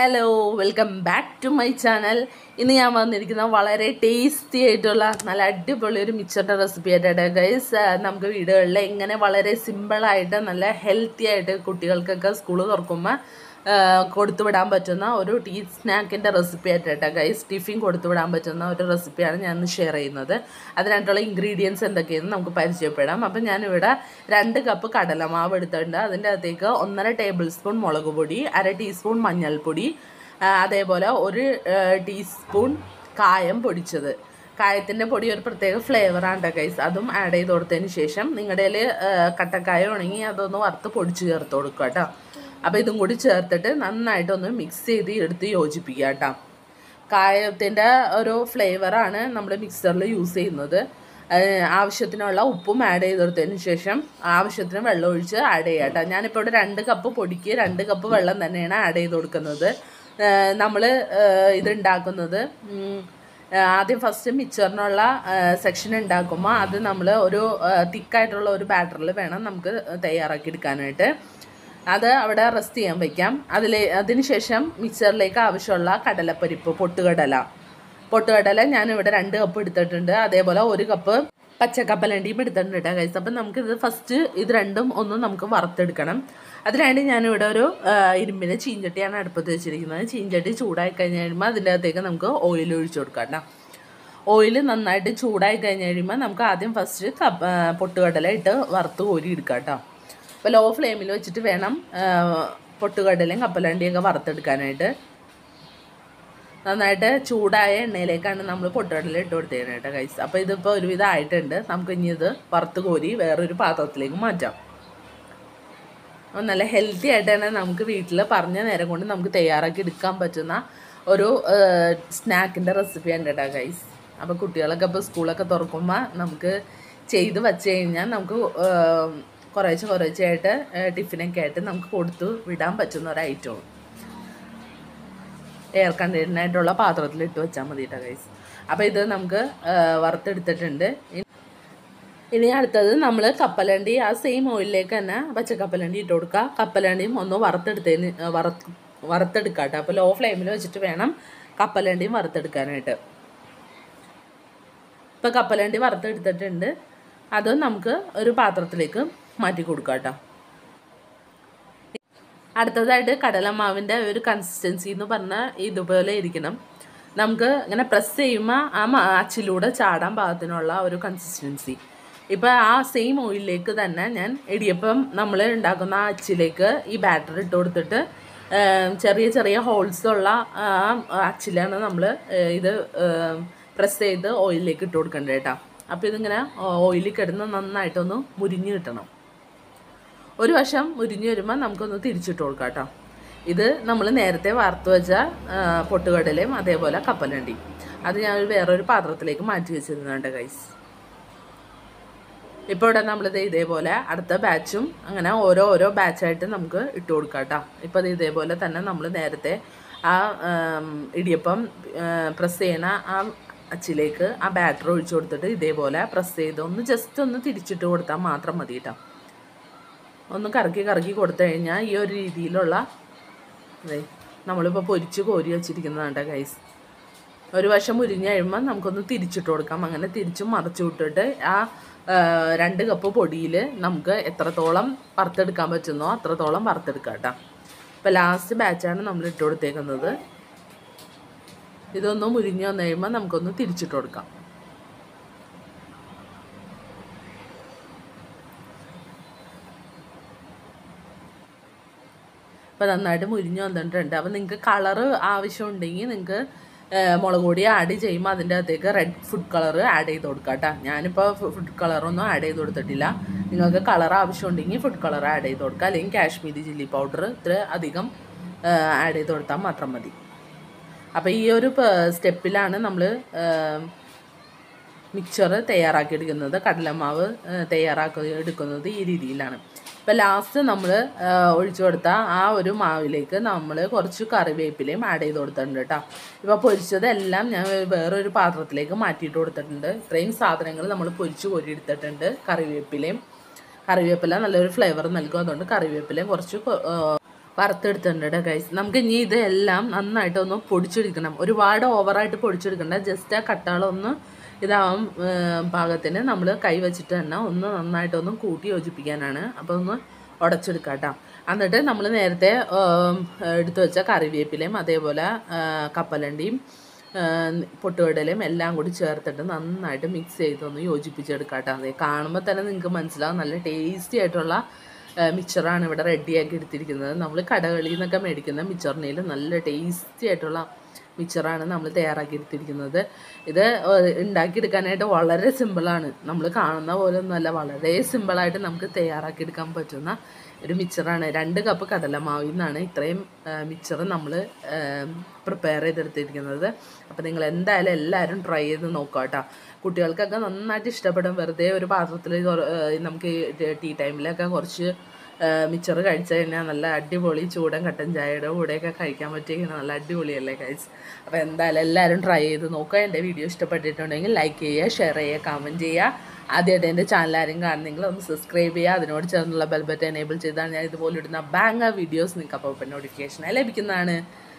hello welcome back to my channel ഇന്ന് ഞാൻ വന്നിരിക്കുന്ന വളരെ ടേസ്റ്റി ആയിട്ടുള്ള നല്ല അടിപൊളി ഒരു മിച്ചറിൻ്റെ റെസിപ്പി ആയിട്ടാണ് ഗൈസ് നമുക്ക് വീടുകളിൽ എങ്ങനെ വളരെ സിമ്പിളായിട്ട് നല്ല ഹെൽത്തി ആയിട്ട് കുട്ടികൾക്കൊക്കെ സ്കൂൾ തുറക്കുമ്പോൾ കൊടുത്തു വിടാൻ പറ്റുന്ന ഒരു ടീ സ്നാക്കിൻ്റെ റെസിപ്പി ആയിട്ടാണ് ഗൈസ് ടിഫിൻ കൊടുത്തു വിടാൻ പറ്റുന്ന ഒരു റെസിപ്പിയാണ് ഞാൻ ഇന്ന് ഷെയർ ചെയ്യുന്നത് അതിനായിട്ടുള്ള ഇൻഗ്രീഡിയൻസ് എന്തൊക്കെയെന്ന് നമുക്ക് പരിചയപ്പെടാം അപ്പം ഞാനിവിടെ രണ്ട് കപ്പ് കടലമാവ് എടുത്തിട്ടുണ്ട് അതിൻ്റെ അകത്തേക്ക് ഒന്നര ടേബിൾ സ്പൂൺ മുളക് പൊടി അര ടീസ്പൂൺ മഞ്ഞൾപ്പൊടി ആ, അതേപോലെ ഒരു ടീസ്പൂൺ കായം പൊടിച്ചത് കായത്തിൻ്റെ പൊടി ഒരു പ്രത്യേക ഫ്ലേവറാണ് ഗൈസ് അതും ആഡ് ചെയ്ത് കൊടുത്തതിന് ശേഷം നിങ്ങളുടെ കയ്യിൽ കട്ടക്കായ ഉണങ്ങി അതൊന്ന് വറുത്ത് പൊടിച്ച് ചേർത്ത് കൊടുക്കുക കേട്ടോ അപ്പോൾ ഇതും കൂടി ചേർത്തിട്ട് നന്നായിട്ടൊന്ന് മിക്സ് ചെയ്ത് എടുത്ത് യോജിപ്പിക്കുക കേട്ടോ കായത്തിൻ്റെ ഒരു ഫ്ലേവറാണ് നമ്മൾ മിക്സറിൽ യൂസ് ചെയ്യുന്നത് അതിന് ആവശ്യത്തിനുള്ള ഉപ്പും ആഡ് ചെയ്ത് കൊടുത്തതിന് ശേഷം ആവശ്യത്തിന് വെള്ളം ഒഴിച്ച് ആഡ് ചെയ്യുക കേട്ടോ ഞാനിപ്പോൾ ഇവിടെ രണ്ട് കപ്പ് പൊടിക്ക് രണ്ട് കപ്പ് വെള്ളം തന്നെയാണ് ആഡ് ചെയ്ത് കൊടുക്കുന്നത് നമ്മൾ ഇത് ഉണ്ടാക്കുന്നത് ഉം, ആദ്യം ഫസ്റ്റ് മിക്സറിനുള്ള സെക്ഷൻ ഉണ്ടാക്കുമ്പോൾ അത് നമ്മൾ ഒരു തിക്കായിട്ടുള്ള ഒരു ബാറ്ററിൽ വേണം നമുക്ക് തയ്യാറാക്കി എടുക്കാനായിട്ട് അത് അവിടെ റെസ്റ്റ് ചെയ്യാൻ വയ്ക്കാം അതിൽ അതിനുശേഷം മിക്സറിലേക്ക് ആവശ്യമുള്ള കടലപ്പരിപ്പ് പൊട്ടുകടല പൊട്ടുകടല ഞാനിവിടെ രണ്ട് കപ്പ് എടുത്തിട്ടുണ്ട് അതേപോലെ ഒരു കപ്പ് പച്ചക്കപ്പലണ്ടിയും എടുത്തിട്ടുണ്ട് കേട്ടോ കൈസ് അപ്പം നമുക്കിത് ഫസ്റ്റ് ഇത് രണ്ടും ഒന്ന് നമുക്ക് വറുത്തെടുക്കണം അതിനായിട്ട് ഞാനിവിടെ ഒരു ആ, ഇരുമ്പിന് ചീഞ്ചട്ടിയാണ് അടുപ്പത്ത് വെച്ചിരിക്കുന്നത് ചീഞ്ചട്ടി ചൂടായി കഴിഞ്ഞ് കഴിയുമ്പോൾ അതിൻ്റെ അകത്തേക്ക് നമുക്ക് ഓയിൽ ഒഴിച്ചു കൊടുക്കാം കേട്ടോ ഓയിൽ നന്നായിട്ട് ചൂടായി കഴിഞ്ഞ് കഴിയുമ്പോൾ നമുക്ക് ആദ്യം ഫസ്റ്റ് കപ്പ ആ, പൊട്ടുകടല ഇട്ട് വറുത്ത് കോരി എടുക്കാം കേട്ടോ അപ്പോൾ ലോ ഫ്ലെയിമിൽ വെച്ചിട്ട് വേണം ആ, പൊട്ടുകടലയും കപ്പലണ്ടിയൊക്കെ വറുത്തെടുക്കാനായിട്ട് നന്നായിട്ട് ചൂടായ എണ്ണയിലേക്കാണ് നമ്മൾ പൊട്ടുകടല ഇട്ട് കൊടുത്തത് കേട്ടോ കൈസ് അപ്പോൾ ഇതിപ്പോൾ ഒരുവിധം ആയിട്ടുണ്ട് നമുക്ക് ഇനി ഇത് വറുത്ത് കോരി വേറൊരു പാത്രത്തിലേക്ക് മാറ്റാം അപ്പോൾ നല്ല ഹെൽത്തി ആയിട്ട് തന്നെ നമുക്ക് വീട്ടിൽ പറഞ്ഞ നേരം കൊണ്ട് നമുക്ക് തയ്യാറാക്കി എടുക്കാൻ പറ്റുന്ന ഒരു സ്നാക്കിൻ്റെ റെസിപ്പിയാണ് കേട്ടോ ഗൈസ് അപ്പോൾ കുട്ടികളൊക്കെ ഇപ്പോൾ സ്കൂളൊക്കെ തുറക്കുമ്പോൾ നമുക്ക് ചെയ്ത് വെച്ച് കഴിഞ്ഞാൽ നമുക്ക് ഏഹ്, കുറേശ്ശെ കുറേശ്ശെ ആയിട്ട് ഏഹ്, ടിഫിനൊക്കെ ആയിട്ട് നമുക്ക് കൊടുത്തു വിടാൻ പറ്റുന്ന ഒരു ഐറ്റമാണ് എയർ കണ്ടെയ്നറായിട്ടുള്ള പാത്രത്തിൽ ഇട്ട് വെച്ചാൽ മതി കേട്ടോ ഗൈസ് അപ്പോൾ ഇത് നമുക്ക് ഏഹ്, വറുത്തെടുത്തിട്ടുണ്ട് ഇനി ഇനി അടുത്തത് നമ്മൾ കപ്പലണ്ടി ആ സെയിം ഓയിലിലേക്ക് തന്നെ പച്ചക്കപ്പലണ്ടി ഇട്ട് കൊടുക്കുക കപ്പലണ്ടിയും ഒന്ന് വറുത്തെടുത്തതിന് വറുത്ത് വറുത്തെടുക്കുക കേട്ടോ അപ്പോൾ ലോ ഫ്ലെയിമിൽ വെച്ചിട്ട് വേണം കപ്പലണ്ടിയും വറുത്തെടുക്കാനായിട്ട് ഇപ്പോൾ കപ്പലണ്ടി വറുത്തെടുത്തിട്ടുണ്ട് അതും നമുക്ക് ഒരു പാത്രത്തിലേക്ക് മാറ്റി കൊടുക്കാം കേട്ടോ അടുത്തതായിട്ട് കടലമാവിൻ്റെ ഒരു കൺസിസ്റ്റൻസി എന്ന് പറഞ്ഞാൽ ഇതുപോലെ ഇരിക്കണം നമുക്ക് ഇങ്ങനെ പ്രസ് ചെയ്യുമ്പോൾ ആ മ- അച്ചിലൂടെ ചാടാൻ പാകത്തിനുള്ള ഒരു കൺസിസ്റ്റൻസി ഇപ്പോൾ ആ സെയിം ഓയിലിലേക്ക് തന്നെ ഞാൻ ഇടിയപ്പം നമ്മൾ ഉണ്ടാക്കുന്ന ആ അച്ചിലേക്ക് ഈ ബാറ്റർ ഇട്ട് കൊടുത്തിട്ട് ഏം, ചെറിയ ചെറിയ ഹോൾസ് ഉള്ള ആ അച്ചിലാണ് നമ്മൾ ഇത് പ്രസ് ചെയ്ത് ഓയിലിലേക്ക് ഇട്ട് കൊടുക്കേണ്ടത് കേട്ടോ അപ്പോൾ ഇതിങ്ങനെ ഓയിലിൽ കിടന്ന് നന്നായിട്ടൊന്ന് മുരിഞ്ഞ് കിട്ടണം ഒരു വശം മുരിഞ്ഞ് വരുമ്പോൾ നമുക്കൊന്ന് തിരിച്ചിട്ട് കൊടുക്കാം കേട്ടോ ഇത് നമ്മൾ നേരത്തെ വറുത്ത് വെച്ച ആ, പൊട്ടുകടലയും അതേപോലെ കപ്പലണ്ടി അത് ഞാൻ ഒരു വേറൊരു പാത്രത്തിലേക്ക് മാറ്റി വെച്ചിരുന്നുണ്ട് ഗൈസ് ഇപ്പോൾ ഇവിടെ നമ്മളിത് ഇതേപോലെ അടുത്ത ബാച്ചും അങ്ങനെ ഓരോ ഓരോ ബാച്ചായിട്ട് നമുക്ക് ഇട്ട് കൊടുക്കാം കേട്ടോ ഇപ്പോൾ ഇത് ഇതേപോലെ തന്നെ നമ്മൾ നേരത്തെ ആ ആം, ഇടിയപ്പം പ്രസ് ചെയ്യണ ആ അച്ചിലേക്ക് ആ ബാറ്റർ ഒഴിച്ചു കൊടുത്തിട്ട് ഇതേപോലെ പ്രസ് ചെയ്ത് ഒന്ന് ജസ്റ്റ് ഒന്ന് തിരിച്ചിട്ട് കൊടുത്താൽ മാത്രം മതി കേട്ടോ ഒന്ന് കറക്കി കറക്കി കൊടുത്തു കഴിഞ്ഞാൽ ഈ ഒരു രീതിയിലുള്ള ദേ നമ്മളിപ്പോൾ പൊരിച്ച് കോരി വെച്ചിരിക്കുന്നതാണ് ഗൈസ് ഒരു വശം മുരിഞ്ഞ് കഴിയുമ്പോൾ നമുക്കൊന്ന് തിരിച്ചിട്ട് കൊടുക്കാം അങ്ങനെ തിരിച്ചും മറിച്ചു വിട്ടിട്ട് ആ ആ, രണ്ട് കപ്പ് പൊടിയിൽ നമുക്ക് എത്രത്തോളം വറുത്തെടുക്കാൻ പറ്റുന്നോ അത്രത്തോളം വറുത്തെടുക്കാം കേട്ടോ ഇപ്പോൾ ലാസ്റ്റ് ബാച്ചാണ് നമ്മൾ ഇട്ട് കൊടുത്തേക്കുന്നത് ഇതൊന്ന് മുരിഞ്ഞ് വന്നു കഴിയുമ്പോൾ നമുക്കൊന്ന് തിരിച്ചിട്ട് കൊടുക്കാം അപ്പോൾ നന്നായിട്ട് മുരിഞ്ഞ് വന്നിട്ടുണ്ട് അപ്പോൾ നിങ്ങൾക്ക് കളറ് ആവശ്യമുണ്ടെങ്കിൽ നിങ്ങൾക്ക് മുളക് പൊടി ആഡ് ചെയ്യുമ്പോൾ അതിൻ്റെ അകത്തേക്ക് റെഡ് ഫുഡ് കളർ ആഡ് ചെയ്ത് കൊടുക്കാം കേട്ടോ ഞാനിപ്പോൾ ഫുഡ് കളറൊന്നും ആഡ് ചെയ്ത് കൊടുത്തിട്ടില്ല നിങ്ങൾക്ക് കളർ ആവശ്യമുണ്ടെങ്കിൽ ഫുഡ് കളർ ആഡ് ചെയ്ത് കൊടുക്കുക അല്ലെങ്കിൽ കാശ്മീരി ചില്ലി പൗഡർ ഇത്ര അധികം ആഡ് ചെയ്ത് കൊടുത്താൽ മാത്രം മതി അപ്പോൾ ഈ ഒരു സ്റ്റെപ്പിലാണ് നമ്മൾ മിക്സർ തയ്യാറാക്കിയെടുക്കുന്നത് കടലമാവ് ആ, തയ്യാറാക്കി എടുക്കുന്നത് ഈ രീതിയിലാണ് ഇപ്പോൾ ലാസ്റ്റ് നമ്മൾ ഒഴിച്ചു കൊടുത്ത ആ ഒരു മാവിലേക്ക് നമ്മൾ കുറച്ച് കറിവേപ്പിലയും ആഡ് ചെയ്ത് കൊടുത്തിട്ടുണ്ട് കേട്ടോ ഇപ്പോൾ പൊരിച്ചതെല്ലാം ഞാൻ വേറൊരു പാത്രത്തിലേക്ക് മാറ്റിയിട്ട് കൊടുത്തിട്ടുണ്ട് ഇത്രയും സാധനങ്ങൾ നമ്മൾ പൊരിച്ച് കോരി എടുത്തിട്ടുണ്ട് കറിവേപ്പിലയും കറിവേപ്പില നല്ലൊരു ഫ്ലേവർ നൽകും അതുകൊണ്ട് കറിവേപ്പിലയും കുറച്ച് കൊ- ആ, വറുത്തെടുത്തിട്ടുണ്ട് കേട്ടോ ഗൈസ് നമുക്ക് ഇനി ഇതെല്ലാം നന്നായിട്ട് ഒന്ന് പൊടിച്ചെടുക്കണം ഒരുപാട് ഓവറായിട്ട് പൊടിച്ചെടുക്കണ്ട ജസ്റ്റ് ആ കട്ടാളൊന്ന് ഇതാവാൻ ഏർ, പാകത്തിന് നമ്മൾ കൈ വെച്ചിട്ട് തന്നെ ഒന്ന് നന്നായിട്ടൊന്ന് കൂട്ടി യോജിപ്പിക്കാനാണ് അപ്പോൾ ഒന്ന് ഉടച്ചെടുക്കാം കേട്ടോ എന്നിട്ട് നമ്മൾ നേരത്തെ ഏം, എടുത്തു വെച്ച കറിവേപ്പിലയും അതേപോലെ ആ, കപ്പലണ്ടിയും ആ, പൊട്ടുകടലയും എല്ലാം കൂടി ചേർത്തിട്ട് നന്നായിട്ട് മിക്സ് ചെയ്തൊന്ന് യോജിപ്പിച്ചെടുക്കാം കേട്ടോ അതെ കാണുമ്പോൾ തന്നെ നിങ്ങൾക്ക് മനസ്സിലാവും നല്ല ടേസ്റ്റി ആയിട്ടുള്ള മിക്സറാണ് ഇവിടെ റെഡിയാക്കി എടുത്തിരിക്കുന്നത് നമ്മൾ കടകളിൽ നിന്നൊക്കെ മേടിക്കുന്ന മിക്സറിനേൽ നല്ല ടേസ്റ്റി ആയിട്ടുള്ള മിക്സറാണ് നമ്മൾ തയ്യാറാക്കി എടുത്തിരിക്കുന്നത് ഇത് ഏഹ്, ഉണ്ടാക്കിയെടുക്കാനായിട്ട് വളരെ സിമ്പിളാണ് നമ്മൾ കാണുന്ന പോലെ ഒന്നുമല്ല വളരെ സിമ്പിളായിട്ട് നമുക്ക് തയ്യാറാക്കി എടുക്കാൻ പറ്റുന്ന ഒരു മിക്സറാണ് രണ്ട് കപ്പ് കടലമാവിൽ നിന്നാണ് ഇത്രയും മിക്സർ നമ്മൾ പ്രിപ്പയർ ചെയ്തെടുത്തിരിക്കുന്നത് അപ്പോൾ നിങ്ങൾ എന്തായാലും എല്ലാവരും ട്രൈ ചെയ്ത് നോക്കുക കേട്ടോ കുട്ടികൾക്കൊക്കെ നന്നായിട്ട് ഇഷ്ടപ്പെടും വെറുതെ ഒരു പാത്രത്തിൽ നമുക്ക് ടീ ടൈമിലൊക്കെ കുറച്ച് മിച്ചർ കഴിച്ചു കഴിഞ്ഞാൽ നല്ല അടിപൊളി ചൂടൻ കട്ടൻ ചായയുടെ കൂടെയൊക്കെ കഴിക്കാൻ പറ്റിയ നല്ല അടിപൊളിയല്ലേ കഴിച്ച് അപ്പോൾ എന്തായാലും എല്ലാവരും ട്രൈ ചെയ്ത് നോക്കുക എൻ്റെ വീഡിയോ ഇഷ്ടപ്പെട്ടിട്ടുണ്ടെങ്കിൽ ലൈക്ക് ചെയ്യുക ഷെയർ ചെയ്യുക കമൻറ്റ് ചെയ്യുക ആദ്യമായിട്ട് എൻ്റെ ചാനൽ ആരും കാണുന്നെങ്കിൽ ഒന്ന് സബ്സ്ക്രൈബ് ചെയ്യുക അതിനോട് ചേർന്നുള്ള ബെൽബറ്റ് എനേബിൾ ചെയ്താൽ ഞാൻ ഇതുപോലെ ഇടുന്ന ബാങ്ങ വീഡിയോസ് നിങ്ങൾക്ക് അപ്പോൾ നോട്ടിഫിക്കേഷനായി ലഭിക്കുന്നതാണ്